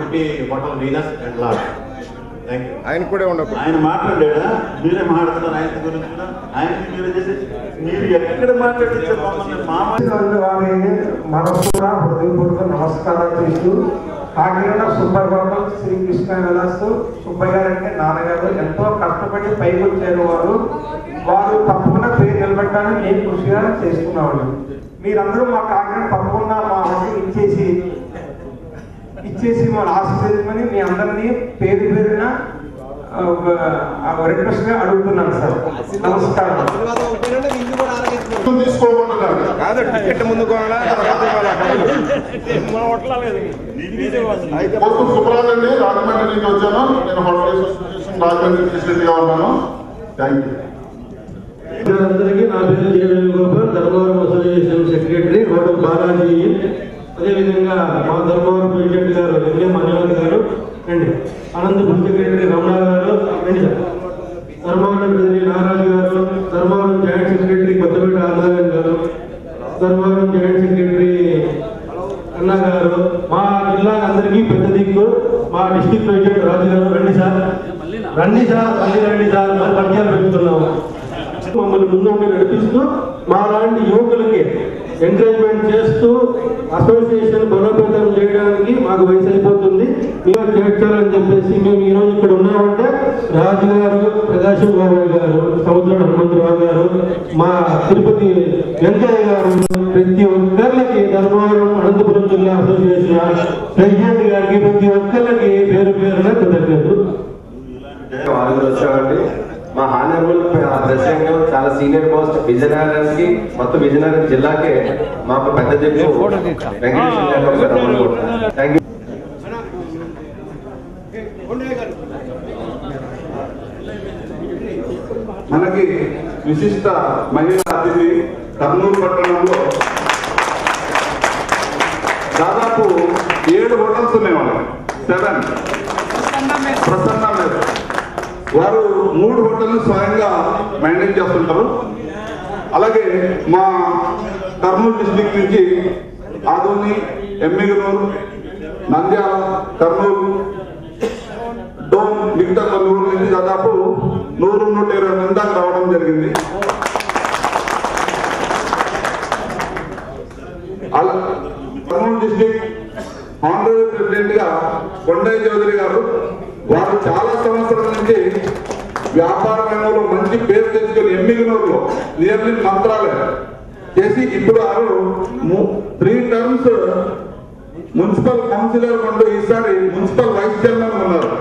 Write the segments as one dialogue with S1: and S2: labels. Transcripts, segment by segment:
S1: would be hotel Venus and Lodge. Thank you.
S2: ఆయన కూడా ఉండకు
S3: ఆయన మాట్లాడాడా మీరే మాట్లాడుతున్నారు ఆయన గురించి కూడా ఆయనకి మీరే చేసి మీరు ఎక్కడ మాట్లాడించారు మమ్మల్ని మామ
S4: ఇటువంటి వారికి మనస్సుగా హృదయపూర్వక నమస్కారాలు చేస్తూ కాకినాడ సుబ్బగౌడం శ్రీకృష్ణ విలాస్ సుబ్బయ్య గారు అంటే నాన్నగారు ఎంతో కష్టపడి పైకి వచ్చారు వారు వారు తప్పకుండా పేరు నిలబెట్టాలని నేను కృషిగా చేసుకున్నాను మీరందరూ మా కాకినాడ తప్పకుండా మా వంటి ఇచ్చేసి ఇచ్చేసి మన ఆశీర్వదించమని మీ అందరినీ పేరు పేరున రిక్వెస్ట్ గా అడుగుతున్నాను సార్ నమస్కారం
S5: తీసుకోబోతున్నారు
S2: కాదు టికెట్ ముందు కొనాలా తర్వాత ఇవ్వాలా డబ్బులు?
S5: మొత్తం సుబ్రాలండి రాజమండ్రి నుంచి వచ్చాను నేను హోటల్ అసోసియేషన్ రాజమండ్రి ప్రెసిడెంట్గా ఉన్నాను థ్యాంక్ యూ
S6: అందరికీ నా పేరు J Venugopal Dharmavaram association secretary hotel Balaji అదేవిధంగా మా ధర్మవరం ప్రెసిడెంట్ గారు ఎంఎం అనివాల్ గారు రండి అనంతపురం సెక్రటరీ రమణ గారు రండి సార్ ధర్మవరం ప్రెసిడెంట్ నారాజు గారు ధర్మవరం జాయింట్ సెక్రటరీ కొత్తపేట ఆదాయం గారు ధర్మవరం జాయింట్ సెక్రటరీ అన్న గారు మా జిల్లా అందరికీ పెద్ద దిక్కు మా డిస్టిక్ ప్రెసిడెంట్ రాజు గారు రండి సార్ రండి సార్ మళ్ళీ రండి సార్ మరి పరిచయాలు పెంచుతున్నాము మమ్మల్ని ముందుండి నడిపిస్తూ మా లాంటి యువకులకి ఎంకరేజ్మెంట్ చేస్తూ అసోసియేషన్ బలోపేతం చేయడానికి మాకు వయసు అయిపోతుంది మీరు చేర్చాలని చెప్పేసి మేము ఈ రోజు ఇక్కడ ఉన్నామంటే రాజు గారు ప్రకాశం బాబు గారు సముద్రం హనుమంతరావు గారు మా తిరుపతి వెంకయ్య గారు ప్రతి ఒక్కరికి ధర్మవరం అనంతపురం జిల్లా అసోసియేషన్ ప్రెసిడెంట్ గారికి ప్రతి ఒక్కరికి పేరు పేరున కృతజ్ఞతలు
S7: వాళ్ళు వచ్చామండి మా హానరబుల్ ప్రెసిడెంట్ చాలా సీనియర్ మోస్ట్ విజయనగరం కి మొత్తం విజయనగరం జిల్లాకే మాకు పెద్ద దిక్కు వెంకటేశ్వర థ్యాంక్ యూ
S5: మనకి విశిష్ట మహిళా అతిథి కర్నూలు పట్టణంలో దాదాపు ఏడు హోటల్స్ ఉన్నాయి వాళ్ళకి సెవెన్ ప్రసన్న మెస్ వారు మూడు హోటల్ని స్వయంగా మెయింటైన్ చేస్తుంటారు అలాగే మా కర్నూలు డిస్టిక్ నుంచి ఆదోని ఎమ్మిగనూరు నంద్యాల కర్నూలు డోన్ మిగతా కొన్ని ఊర్ల నుంచి దాదాపు నూరు నూట ఇరవై మంది దాకా రావడం జరిగింది అలా కర్నూలు డిస్టిక్ ఆనరబుల్ ప్రెసిడెంట్ గా కొండయ్య చౌదరి గారు వారు చాలా సంవత్సరాల నుంచి వ్యాపార రంగంలో మంచి పేరు తెచ్చుకొని ఎమ్మిగనూరులో నియర్లీ మంత్రాలయ చేసి ఇప్పుడు వారు త్రీ టర్మ్స్ మున్సిపల్ కౌన్సిలర్ ఉంటూ ఈసారి మున్సిపల్ వైస్ చైర్మన్ ఉన్నారు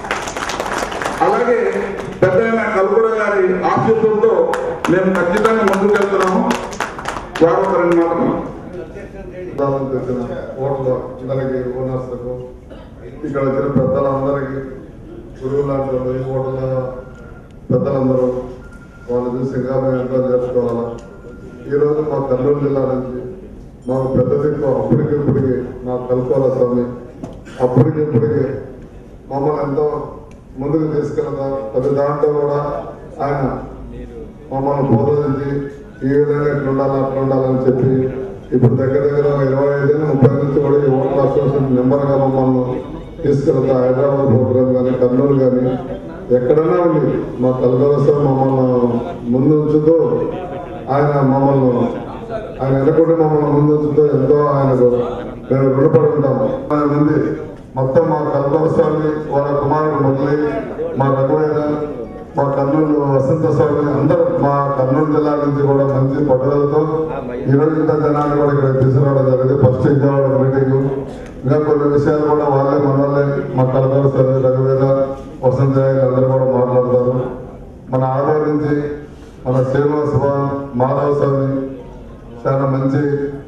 S5: అలాగే పెద్ద కల్పుర గారి ఆశీస్సులతో మేము ఖచ్చితంగా ముందుకు వెళ్తున్నాము వారు ఒక రెండు మాటలు
S8: దాదాపు తెచ్చిన ఓట్ల అందరికి ఓనర్స్లకు ఇక్కడ వచ్చిన పెద్దలందరికీ గురువు లాంటి వాళ్ళు, ఈ ఓట్ల పెద్దలందరూ వాళ్ళు చూసి ఇంకా మేము ఎంత నేర్చుకోవాలా ఈరోజు మా కర్నూలు జిల్లా నుంచి మాకు పెద్ద దిక్కు అప్పటికిప్పటికి మా కల్పాల స్వామి అప్పటికిప్పటికి మమ్మల్ని ఎంతో ముందుకు తీసుకెళ్తారు ప్రతి దాంట్లో కూడా ఆయన మమ్మల్ని బోధించి ఈ విధంగా ఇట్లా ఉండాలి అట్లా ఉండాలని చెప్పి ఇప్పుడు దగ్గర దగ్గర ఒక ఇరవై ఐదు ముప్పై నుంచి కూడా ఈ ఓటర్ అసోసియేషన్ మెంబర్గా మమ్మల్ని తీసుకెళ్తా హైదరాబాద్ ప్రోగ్రామ్ కానీ కర్నూలు కానీ ఎక్కడైనా ఉంది మా కలకలసారి మమ్మల్ని ముందు ఉంచుతూ ఆయన మమ్మల్ని ఆయన వెనకుండి మమ్మల్ని ముందు ఉంచుతూ ఎంతో ఆయనకు మేము రుణపడి ఉంటాము ఆయన మంది మొత్తం మా కల్పన స్వామి వాళ్ళ కుమారుడు మురళి మా రఘువైన మా కర్నూలు వసంత స్వామి అందరూ మా కర్నూలు జిల్లా నుంచి కూడా మంచి పట్టుదలతో ఈ రోజు ఇంత జనాన్ని కూడా ఇక్కడ తీసుకురావడం జరిగింది ఫస్ట్ ఇంకా మీటింగ్ ఇంకా కొన్ని విషయాలు కూడా వాళ్ళే మన వాళ్ళే మా కలకల స్వామి రఘువేద వసంత రాయలు అందరూ కూడా మాట్లాడతారు మన ఆదోళ నుంచి మన శ్రీనివాస భవన్, మాధవ స్వామి చాలా మంచి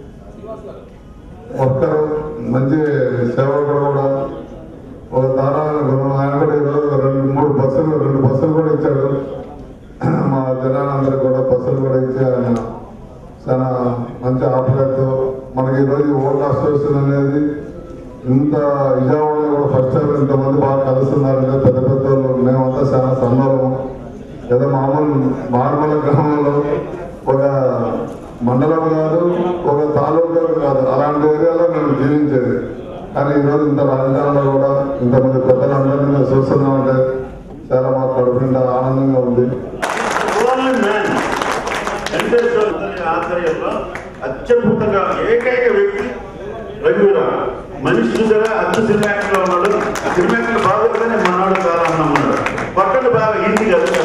S8: వర్కర్ మంచి సేవకుడు కూడా ఒక దారాయణ గుణం ఆయన కూడా ఈరోజు రెండు మూడు బస్సులు రెండు బస్సులు కూడా ఇచ్చాడు మా జనాలందరూ కూడా బస్సులు కూడా ఇచ్చి ఆయన చాలా మంచి ఆపరేట్తో మనకి ఈరోజు ఓట్ అసోసియేషన్ అనేది ఇంత విజయవాడలో కూడా ఫస్ట్ టైం ఇంతమంది బాగా కలుస్తున్నారంటే పెద్ద పెద్ద వాళ్ళు మేమంతా చాలా సందర్భం ఏదో మామూలు మార్మల గ్రామంలో ఒక మండలం కాదు ఒక తాలూకా కాదు అలాంటి ఏరియాలో మేము జీవించేది కానీ ఈరోజు ఇంత రాజధానిలో కూడా ఇంతమంది పెద్దలందరినీ మేము చూస్తున్నామంటే చాలా మాకు కడుపు నిండా ఆనందంగా ఉంది
S3: ఓన్లీ మ్యాన్ వెంకటేశ్వర స్వామి ఆశ్రయంలో అత్యద్భుతంగా ఏకైక వ్యక్తి రఘువీర మనిషి చూసారా అచ్చు సినిమాక్లో ఉన్నాడు సినిమాక్లు బాగోగానే మనవాడు కావాలన్నా ఉన్నాడు పక్కన బాగా హిందీ కదా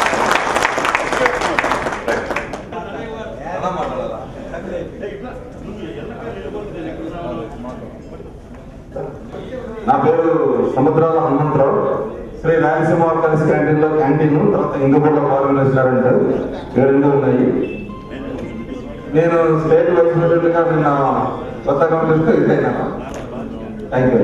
S5: నా పేరు సముద్రాల హనుమంతరావు శ్రీ రాయలసీమ ఆర్గనైజ్ క్యాంటీన్ లో క్యాంటీన్ తర్వాత ఇందుపూర్ల ఫారెన్ రెస్టారెంట్ ఇవి రెండు ఉన్నాయి నేను స్టేట్ వైస్ ప్రెసిడెంట్ గా నిన్న కొత్త కమిటీస్ ఇదైనా థ్యాంక్ యూ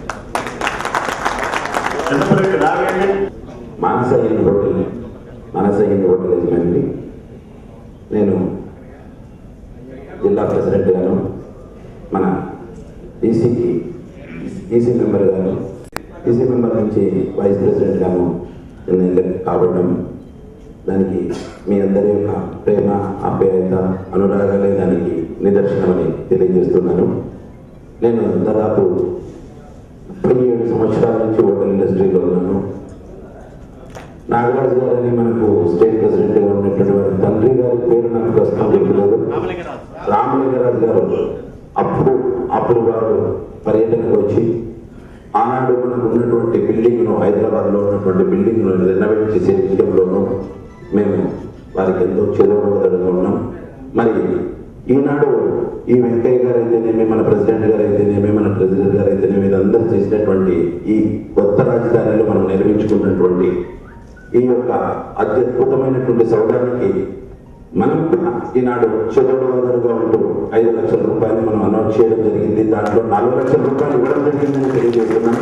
S3: ఎంతవరకు రాగండి
S9: మానస హిందూ హోటల్ మానస హిందూ హోటల్ యజమాని నేను జిల్లా ప్రెసిడెంట్ గాను మన ఈసీకి ఈసీ మెంబర్ గాను ఈసీ మెంబర్ నుంచి వైస్ ప్రెసిడెంట్ గాను నేను ఎలక్ట్ కావడం దానికి మీ అందరి యొక్క ప్రేమ ఆప్యాయత అనురాగాలే దానికి నిదర్శనమని తెలియజేస్తున్నాను నేను దాదాపు ముప్పై ఏడు సంవత్సరాల నుంచి హోటల్ ఇండస్ట్రీలో ఉన్నాను నాగరాజు గారని మనకు స్టేట్ ప్రెసిడెంట్ గా ఉన్నటువంటి వారి తండ్రి గారి పేరు నాకు ప్రస్తుతం గుర్తులేదు రామలింగరాజు గారు అప్పుడు అప్పుడు వారు పర్యటనకు వచ్చి ఆనాడు మనకు ఉన్నటువంటి బిల్డింగ్ ను హైదరాబాద్ లో ఉన్నటువంటి బిల్డింగ్ ను రెనోవేట్ చేసే విషయంలోనూ మేము వారికి ఎంతో చెదవడగా ఉన్నాం మరి ఈనాడు ఈ వెంకయ్య గారు అయితేనేమి మన ప్రెసిడెంట్ గారు అయితేనేమి మన ప్రెసిడెంట్ గారు అయితేనేమి ఇదందరూ చేసినటువంటి ఈ కొత్త రాజధానిలో మనం నిర్మించుకున్నటువంటి ఈ యొక్క అత్యద్భుతమైనటువంటి సౌదానికి మనం కూడా ఈనాడు చదువు వందలుగా ఉంటూ ఐదు లక్షల రూపాయలు మనం అనౌన్స్ చేయడం జరిగింది దాంట్లో నాలుగు లక్షల రూపాయలు ఇవ్వడం జరిగిందని తెలియజేస్తున్నాను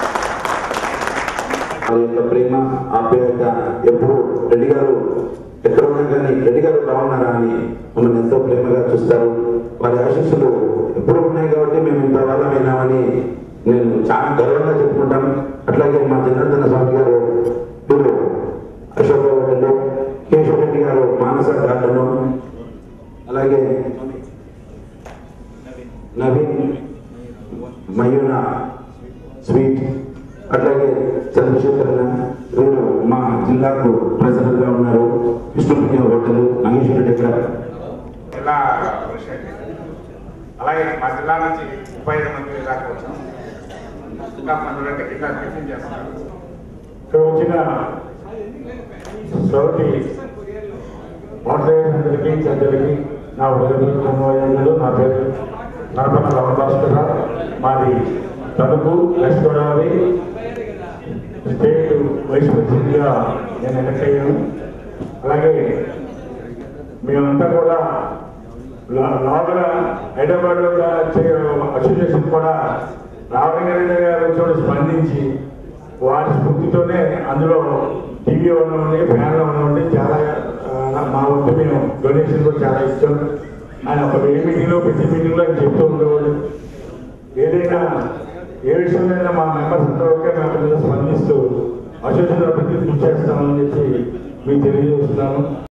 S9: వారి యొక్క ప్రేమ ఆప్యాయత ఎప్పుడు రెడ్డి గారు ఎక్కడ ఉన్నా కానీ రెడ్డి గారు బాగున్నారా అని మమ్మల్ని ఎంతో ప్రేమగా చూస్తారు వారి ఆశీస్సులు ఎప్పుడు ఉన్నాయి కాబట్టి మేము ఇంత వాళ్ళమైనామని నేను చాలా గర్వంగా చెప్పుకుంటాను అట్లాగే మా జనార్దన స్వామి గారు వీరు అశోక్ హోటల్ కేశవ రెడ్డి గారు మానస గార్డెన్ అలాగే నవీన్ మయూన స్వీట్ అట్లాగే చంద్రశేఖర్ వీరు మా జిల్లాకు ప్రెసిడెంట్ గా ఉన్నారు విష్ణుప్రియ హోటల్ నాగేశ్వర రెడ్డి ఇక్కడ
S2: జిల్లా ప్రెసిడెంట్ అలాగే మా జిల్లా నుంచి ముప్పై ఐదు మంది దాకా వచ్చాం ఇంకా మంది అంటే ఇంకా టిఫిన్ చేస్తున్నారు ఇక్కడ వచ్చిన శ్రోతి మోటరేషన్లకి చర్చలకి నా హృదయపూర్వకమైనలు నా పేరు నరపన రామభాస్కర మాది Tanuku west Godavari state vice ప్రెసిడెంట్గా నేను ఎలక్ట్ అయ్యాను అలాగే మేమంతా కూడా లా- లోపల హైదరాబాద్ లో అసోసియేషన్ కూడా రామలింగారెడ్డి గారు చోటు స్పందించి వారి స్ఫూర్తితోనే అందులో టీవీ ఉన్నవండి ఫ్యాన్లు ఉన్నవండి చాలా ఆ, మా వంతు మేము డొనేషన్ కూడా చాలా ఇచ్చాం ఆయన ఒక ఏ మీటింగ్లో ప్రతి మీటింగ్లో ఆయన చెప్తూ ఉండేవాడు ఏదైనా ఏ విషయంలో మా మెంబర్స్ అంతవరకే మేము మీద స్పందిస్తూ అసోసియేషన్ అభివృద్ధి కృషి చేస్తామని చెప్పి మీకు తెలియజేస్తున్నాను